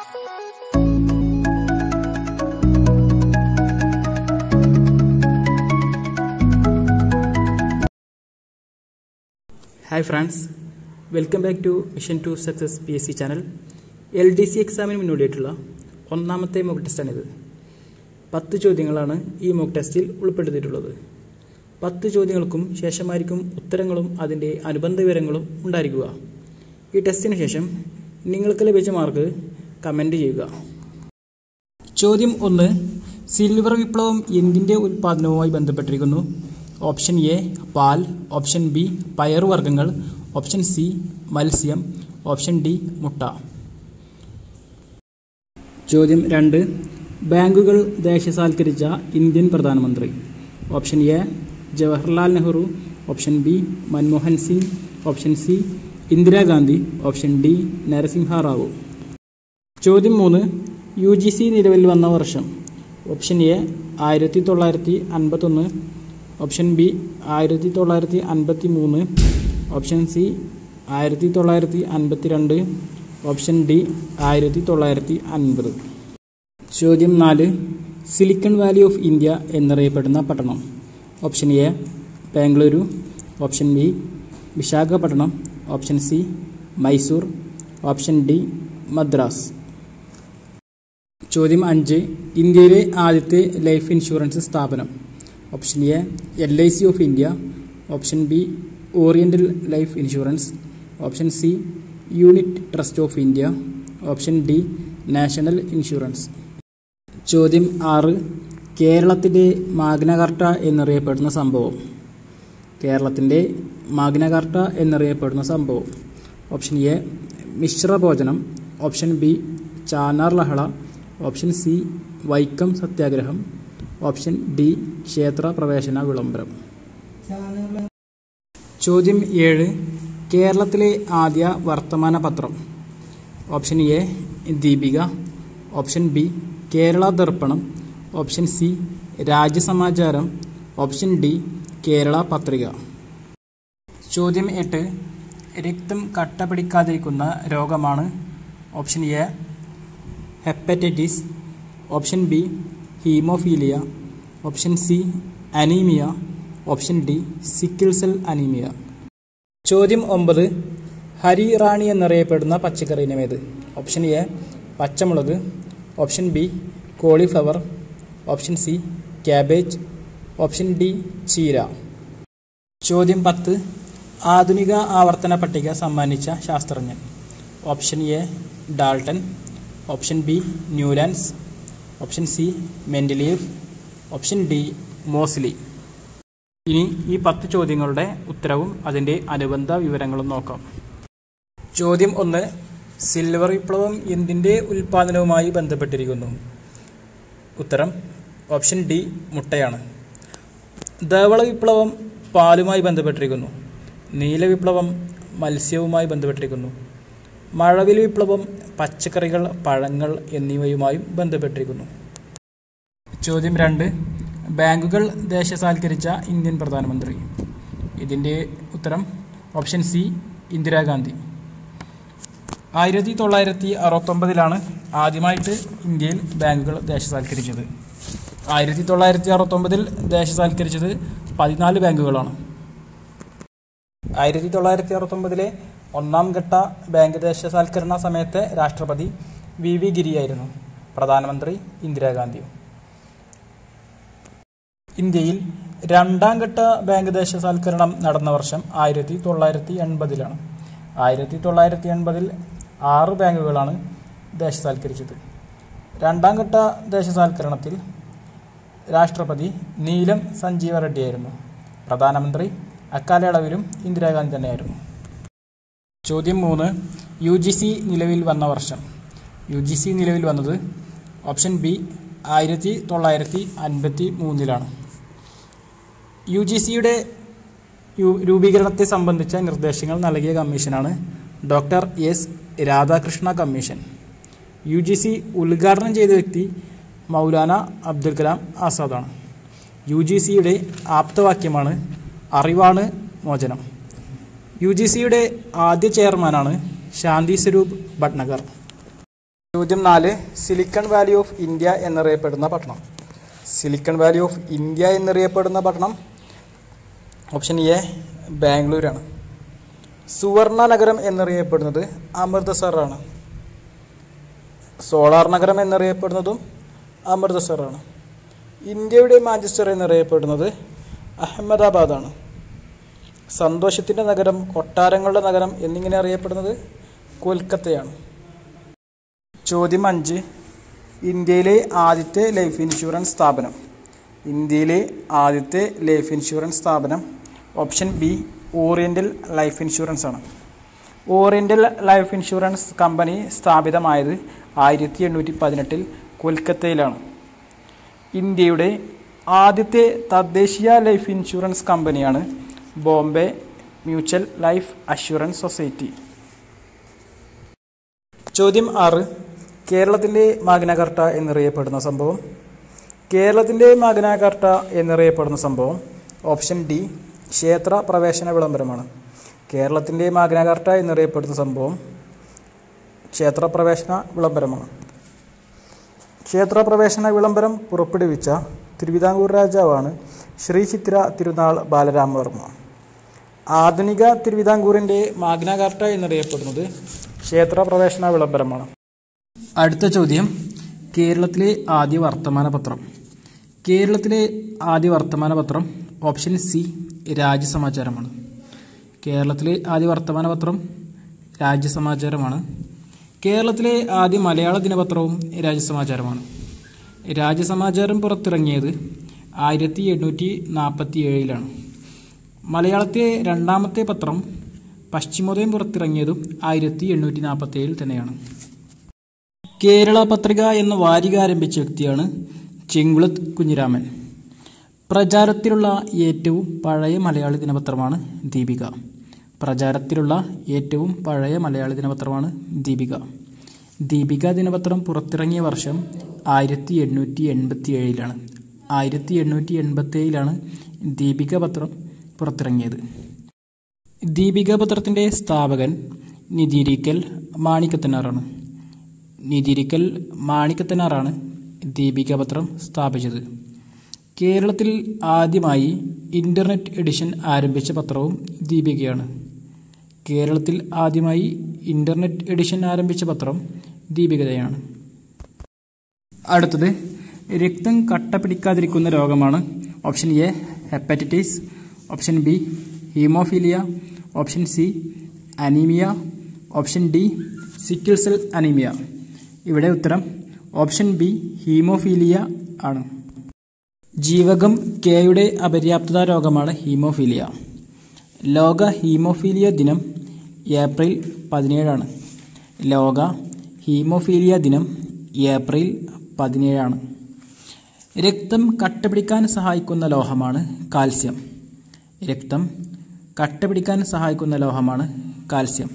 hi friends welcome back to mission to success P S C channel L D C എക്സാമിന് മുന്നോടിയായിട്ടുള്ള ഒന്നാമത്തെ mock ടെസ്റ്റാണിത് പത്ത് ചോദ്യങ്ങളാണ് ഈ മോക്ക് ടെസ്റ്റിൽ ഉൾപ്പെടുത്തിയിട്ടുള്ളത് പത്ത് ചോദ്യങ്ങൾക്കും ശേഷമായിരിക്കും ഉത്തരങ്ങളും അതിൻ്റെ അനുബന്ധ വിവരങ്ങളും ഉണ്ടായിരിക്കുക ഈ ടെസ്റ്റിന് ശേഷം നിങ്ങൾക്ക് ലഭിച്ച മാർക്ക് കമൻറ്റ് ചെയ്യുക ചോദ്യം ഒന്ന് സിൽവർ വിപ്ലവം എന്തിൻ്റെ ഉൽപ്പാദനവുമായി ബന്ധപ്പെട്ടിരിക്കുന്നു ഓപ്ഷൻ എ പാൽ ഓപ്ഷൻ ബി പയറുവർഗ്ഗങ്ങൾ ഓപ്ഷൻ സി മത്സ്യം ഓപ്ഷൻ ഡി മുട്ട ചോദ്യം രണ്ട് ബാങ്കുകൾ ദേശസാൽക്കരിച്ച ഇന്ത്യൻ പ്രധാനമന്ത്രി option A Jawaharlal Nehru option B Manmohan Singh option C Indira Gandhi option D Narasimha Rao ചോദ്യം മൂന്ന് യു ജി സി നിലവിൽ വന്ന വർഷം ഓപ്ഷൻ എ ആയിരത്തി തൊള്ളായിരത്തി അൻപത്തൊന്ന് ഓപ്ഷൻ ബി ആയിരത്തി തൊള്ളായിരത്തി അൻപത്തി മൂന്ന് ഓപ്ഷൻ സി ആയിരത്തി തൊള്ളായിരത്തി അൻപത്തി രണ്ട് ഓപ്ഷൻ ഡി ആയിരത്തി തൊള്ളായിരത്തി അൻപത് ചോദ്യം നാല് സിലിക്കൺ വാലി ഓഫ് ഇന്ത്യ എന്നറിയപ്പെടുന്ന പട്ടണം option A Bengaluru option B Visakhapatnam option C Mysore option D Madras ചോദ്യം അഞ്ച് ഇന്ത്യയിലെ ആദ്യത്തെ ലൈഫ് ഇൻഷുറൻസ് സ്ഥാപനം option A L I C of India option B oriental life insurance option C unit trust of India option D national insurance ചോദ്യം ആറ് കേരളത്തിൻ്റെ Magna Carta എന്നറിയപ്പെടുന്ന സംഭവം കേരളത്തിൻ്റെ മാഗ്നകാർട്ട എന്നറിയപ്പെടുന്ന സംഭവം ഓപ്ഷൻ എ മിശ്രഭോജനം ഓപ്ഷൻ ബി ചാനാർ ലഹള ഓപ്ഷൻ സി വൈക്കം സത്യാഗ്രഹം ഓപ്ഷൻ ഡി ക്ഷേത്ര പ്രവേശന വിളംബരം ചോദ്യം ഏഴ് കേരളത്തിലെ ആദ്യ വർത്തമാന പത്രം option A Deepika option B Kerala Darpanam option C Rajyasamacharam option D Kerala Pathrika ചോദ്യം എട്ട് രക്തം കട്ട പിടിക്കാതിരിക്കുന്ന രോഗമാണ് option A hepatitis option B haemophilia option C anaemia option D sickle cell anaemia ചോദ്യം ഒമ്പത് ഹരി റാണി എന്നറിയപ്പെടുന്ന പച്ചക്കറി ഇനമേത് ഓപ്ഷൻ എ പച്ചമുളക് option B cauliflower option C cabbage option D ചീര ചോദ്യം പത്ത് ആധുനിക ആവർത്തന പട്ടിക സമ്മാനിച്ച ശാസ്ത്രജ്ഞൻ option A Dalton option B Newlands option C Mendeleev option D Moseley ഇനി ഈ പത്ത് ചോദ്യങ്ങളുടെ ഉത്തരവും അതിൻ്റെ അനുബന്ധ വിവരങ്ങളും നോക്കാം ചോദ്യം ഒന്ന് സിൽവർ വിപ്ലവം എന്തിൻ്റെ ഉൽപ്പാദനവുമായി ബന്ധപ്പെട്ടിരിക്കുന്നു ഉത്തരം ഓപ്ഷൻ ഡി മുട്ടയാണ് ധവള വിപ്ലവം പാലുമായി ബന്ധപ്പെട്ടിരിക്കുന്നു നീല വിപ്ലവം മത്സ്യവുമായി ബന്ധപ്പെട്ടിരിക്കുന്നു മഴവിൽ വിപ്ലവം പച്ചക്കറികൾ പഴങ്ങൾ എന്നിവയുമായും ബന്ധപ്പെട്ടിരിക്കുന്നു ചോദ്യം രണ്ട് ബാങ്കുകൾ ദേശസാൽക്കരിച്ച ഇന്ത്യൻ പ്രധാനമന്ത്രി ഇതിൻ്റെ ഉത്തരം ഓപ്ഷൻ സി ഇന്ദിരാഗാന്ധി ആയിരത്തി തൊള്ളായിരത്തി അറുപത്തൊമ്പതിലാണ് ആദ്യമായിട്ട് ഇന്ത്യയിൽ ബാങ്കുകൾ ദേശസാൽക്കരിച്ചത് ആയിരത്തി തൊള്ളായിരത്തി അറുപത്തൊമ്പതിൽ ദേശസാൽക്കരിച്ചത് പതിനാല് ബാങ്കുകളാണ് ആയിരത്തി തൊള്ളായിരത്തി അറുപത്തൊമ്പതിലെ ഒന്നാം ഘട്ട ബാങ്ക് ദേശസാൽക്കരണ സമയത്തെ രാഷ്ട്രപതി വി വി ഗിരിയായിരുന്നു പ്രധാനമന്ത്രി ഇന്ദിരാഗാന്ധിയും ഇന്ത്യയിൽ രണ്ടാം ഘട്ട ബാങ്ക് ദേശസാൽക്കരണം നടന്ന വർഷം ആയിരത്തി തൊള്ളായിരത്തി എൺപതിലാണ് ആയിരത്തി തൊള്ളായിരത്തി എൺപതിൽ ആറ് ബാങ്കുകളാണ് ദേശസാൽക്കരിച്ചത് രണ്ടാം ഘട്ട ദേശസാൽക്കരണത്തിൽ രാഷ്ട്രപതി നീലം സഞ്ജീവ റെഡ്ഡിയായിരുന്നു പ്രധാനമന്ത്രി അക്കാലയളവിലും ഇന്ദിരാഗാന്ധി തന്നെയായിരുന്നു ചോദ്യം മൂന്ന് യു ജി സി നിലവിൽ വന്ന വർഷം യു ജി സി നിലവിൽ വന്നത് ഓപ്ഷൻ ബി ആയിരത്തി തൊള്ളായിരത്തി അൻപത്തി മൂന്നിലാണ് യു ജി സിയുടെ രൂപീകരണത്തെ സംബന്ധിച്ച നിർദ്ദേശങ്ങൾ നൽകിയ കമ്മീഷനാണ് doctor S Radhakrishna commission U G C ഉദ്ഘാടനം ചെയ്ത വ്യക്തി മൗലാന അബ്ദുൽ കലാം ആസാദാണ് യു ജി സിയുടെ ആപ്തവാക്യമാണ് അറിവാണ് മോചനം യു ജി സിയുടെ ആദ്യ ചെയർമാനാണ് ശാന്തി സ്വരൂപ് ഭട്നഗർ ചോദ്യം നാല് സിലിക്കൺ വാലി ഓഫ് ഇന്ത്യ എന്നറിയപ്പെടുന്ന പട്ടണം സിലിക്കൺ വാലി ഓഫ് ഇന്ത്യ എന്നറിയപ്പെടുന്ന പട്ടണം ഓപ്ഷൻ എ ബാംഗ്ലൂരാണ് സുവർണ നഗരം എന്നറിയപ്പെടുന്നത് അമൃത്സറാണ് സോളാർ നഗരം എന്നറിയപ്പെടുന്നതും അമൃത്സറാണ് ഇന്ത്യയുടെ മാഞ്ചസ്റ്റർ എന്നറിയപ്പെടുന്നത് അഹമ്മദാബാദാണ് സന്തോഷത്തിൻ്റെ നഗരം കൊട്ടാരങ്ങളുടെ നഗരം എന്നിങ്ങനെ അറിയപ്പെടുന്നത് കൊൽക്കത്തയാണ് ചോദ്യം അഞ്ച് ഇന്ത്യയിലെ ആദ്യത്തെ ലൈഫ് ഇൻഷുറൻസ് സ്ഥാപനം ഇന്ത്യയിലെ ആദ്യത്തെ ലൈഫ് ഇൻഷുറൻസ് സ്ഥാപനം option B oriental life insurance ആണ് ഓറിയൻ്റൽ ലൈഫ് ഇൻഷുറൻസ് കമ്പനി സ്ഥാപിതമായത് ആയിരത്തി എണ്ണൂറ്റി പതിനെട്ടിൽ കൊൽക്കത്തയിലാണ് ഇന്ത്യയുടെ ആദ്യത്തെ തദ്ദേശീയ ലൈഫ് ഇൻഷുറൻസ് കമ്പനിയാണ് Bombay mutual life assurance society ചോദ്യം ആറ് കേരളത്തിൻ്റെ മാഗ്നകർട്ട എന്നറിയപ്പെടുന്ന സംഭവം കേരളത്തിൻ്റെ മാഗ്നകർട്ട എന്നറിയപ്പെടുന്ന സംഭവം ഓപ്ഷൻ ഡി ക്ഷേത്ര പ്രവേശന വിളംബരമാണ് കേരളത്തിൻ്റെ മാഗ്നകർട്ട എന്നറിയപ്പെടുന്ന സംഭവം ക്ഷേത്ര പ്രവേശന വിളംബരമാണ് ക്ഷേത്ര പ്രവേശന വിളംബരം പുറപ്പെടുവിച്ച തിരുവിതാംകൂർ രാജാവാണ് ശ്രീ ചിത്ര തിരുനാൾ ബാലരാമവർമ്മ ആധുനിക തിരുവിതാംകൂറിൻ്റെ മാഗ്നകാർട്ട എന്നറിയപ്പെടുന്നത് ക്ഷേത്ര പ്രവേശന വിളംബരമാണ് അടുത്ത ചോദ്യം കേരളത്തിലെ ആദ്യ വർത്തമാന പത്രം കേരളത്തിലെ ആദ്യ വർത്തമാന പത്രം ഓപ്ഷൻ സി രാജ്യസമാചാരമാണ് കേരളത്തിലെ ആദ്യ വർത്തമാന പത്രം രാജ്യസമാചാരമാണ് കേരളത്തിലെ ആദ്യ മലയാള ദിനപത്രവും രാജ്യസമാചാരമാണ് രാജ്യസമാചാരം പുറത്തിറങ്ങിയത് ആയിരത്തി എണ്ണൂറ്റി നാൽപ്പത്തി ഏഴിലാണ് മലയാളത്തിലെ രണ്ടാമത്തെ പത്രം പശ്ചിമോദയം പുറത്തിറങ്ങിയതും ആയിരത്തി എണ്ണൂറ്റി നാൽപ്പത്തി ഏഴിൽ തന്നെയാണ് കേരള പത്രിക എന്ന വാരിക ആരംഭിച്ച വ്യക്തിയാണ് ചെങ്കുളത്ത് കുഞ്ഞിരാമൻ പ്രചാരത്തിലുള്ള ഏറ്റവും പഴയ മലയാളി ദിനപത്രമാണ് ദീപിക പ്രചാരത്തിലുള്ള ഏറ്റവും പഴയ മലയാളി ദിനപത്രമാണ് ദീപിക ദീപിക ദിനപത്രം പുറത്തിറങ്ങിയ വർഷം ആയിരത്തി എണ്ണൂറ്റി എൺപത്തി ഏഴിലാണ് ആയിരത്തി എണ്ണൂറ്റി എൺപത്തി ഏഴിലാണ് ദീപിക പത്രം പുറത്തിറങ്ങിയത് ദീപിക പത്രത്തിൻ്റെ സ്ഥാപകൻ നിതിരിക്കൽ മാണിക്കത്തനാറാണ് നിതിരിക്കൽ മാണിക്കത്തനാറാണ് ദീപിക പത്രം സ്ഥാപിച്ചത് കേരളത്തിൽ ആദ്യമായി ഇൻ്റർനെറ്റ് എഡിഷൻ ആരംഭിച്ച പത്രവും ദീപികയാണ് കേരളത്തിൽ ആദ്യമായി ഇൻ്റർനെറ്റ് എഡിഷൻ ആരംഭിച്ച പത്രം ദീപികതയാണ് അടുത്തത് രക്തം കട്ട പിടിക്കാതിരിക്കുന്ന രോഗമാണ് option A hepatitis option B haemophilia option C anaemia option D sickle cell anaemia ഇവിടെ ഉത്തരം ഓപ്ഷൻ ബി ഹീമോഫീലിയ ആണ് ജീവകം കെയുടെ അപര്യാപ്തത രോഗമാണ് ഹീമോഫീലിയ ലോക ഹീമോഫീലിയ ദിനം ഏപ്രിൽ പതിനേഴാണ് ലോക ഹീമോഫീലിയ ദിനം ഏപ്രിൽ പതിനേഴാണ് രക്തം കട്ടപിടിക്കാൻ സഹായിക്കുന്ന ലോഹമാണ് കാൽസ്യം രക്തം കട്ടപിടിക്കാൻ സഹായിക്കുന്ന ലോഹമാണ് കാൽസ്യം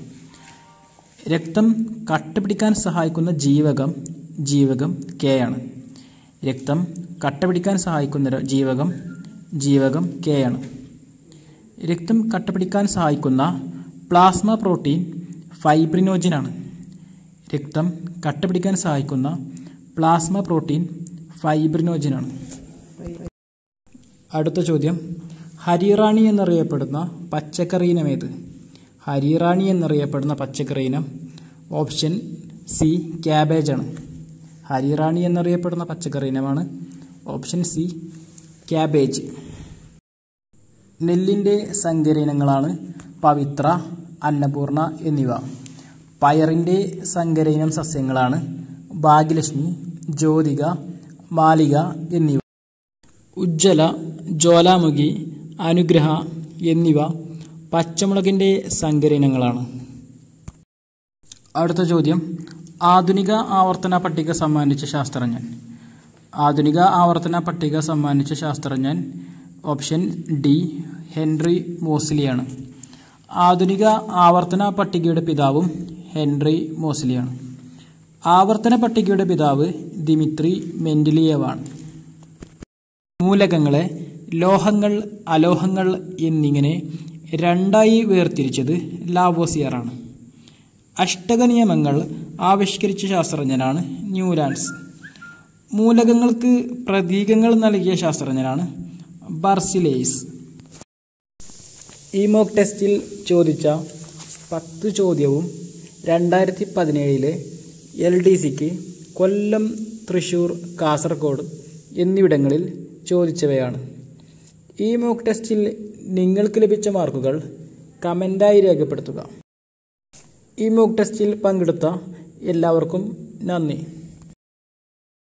രക്തം കട്ടപിടിക്കാൻ സഹായിക്കുന്ന ജീവകം ജീവകം കെ ആണ് രക്തം കട്ടപിടിക്കാൻ സഹായിക്കുന്ന ര- ജീവകം ജീവകം കെ ആണ് രക്തം കട്ടപിടിക്കാൻ സഹായിക്കുന്ന പ്ലാസ്മ പ്രോട്ടീൻ ഫൈബ്രിനോജിനാണ് രക്തം കട്ടപിടിക്കാൻ സഹായിക്കുന്ന പ്ലാസ്മ പ്രോട്ടീൻ ഫൈബ്രിനോജിനാണ് അടുത്ത ചോദ്യം ഹരിറാണി എന്നറിയപ്പെടുന്ന പച്ചക്കറി ഇനം ഏത് ഹരിറാണി എന്നറിയപ്പെടുന്ന പച്ചക്കറി ഇനം ഓപ്ഷൻ സി ക്യാബേജ് ആണ് ഹരിറാണി എന്നറിയപ്പെടുന്ന പച്ചക്കറി ഇനമാണ് ഓപ്ഷൻ സി ക്യാബേജ് നെല്ലിൻ്റെ സങ്കര ഇനങ്ങളാണ് പവിത്ര അന്നപൂർണ എന്നിവ പയറിൻ്റെ സങ്കര ഇനം സസ്യങ്ങളാണ് ഭാഗ്യലക്ഷ്മി ജ്യോതിക മാലിക എന്നിവ ഉജ്ജ്വല ജ്വാലാമുഖി അനുഗ്രഹ എന്നിവ പച്ചമുളകിൻ്റെ സങ്കര ഇനങ്ങളാണ് അടുത്ത ചോദ്യം ആധുനിക ആവർത്തന പട്ടിക സമ്മാനിച്ച ശാസ്ത്രജ്ഞൻ ആധുനിക ആവർത്തന പട്ടിക സമ്മാനിച്ച ശാസ്ത്രജ്ഞൻ ഓപ്ഷൻ ഡി ഹെൻറി മോസ്ലിയാണ് ആധുനിക ആവർത്തന പട്ടികയുടെ പിതാവും ഹെൻറി മോസ്ലിയാണ് ആവർത്തന പട്ടികയുടെ പിതാവ് ദിമിത്രി മെൻഡിലിയവാണ് മൂലകങ്ങളെ ലോഹങ്ങൾ അലോഹങ്ങൾ എന്നിങ്ങനെ രണ്ടായി വേർതിരിച്ചത് ലാവോസിയറാണ് അഷ്ടക നിയമങ്ങൾ ആവിഷ്കരിച്ച ശാസ്ത്രജ്ഞനാണ് ന്യൂലാൻഡ്സ് മൂലകങ്ങൾക്ക് പ്രതീകങ്ങൾ നൽകിയ ശാസ്ത്രജ്ഞനാണ് ബർസിലേസ് ഈ മോക്ക് ടെസ്റ്റിൽ ചോദിച്ച പത്ത് ചോദ്യവും രണ്ടായിരത്തി പതിനേഴിലെ എൽ ഡി സിക്ക് കൊല്ലം തൃശ്ശൂർ കാസർഗോഡ് എന്നിവിടങ്ങളിൽ ചോദിച്ചവയാണ് ഈ മോക്ക് ടെസ്റ്റിൽ നിങ്ങൾക്ക് ലഭിച്ച മാർക്കുകൾ കമൻ്റായി രേഖപ്പെടുത്തുക ഈ മോക്ക് ടെസ്റ്റിൽ പങ്കെടുത്ത എല്ലാവർക്കും നന്ദി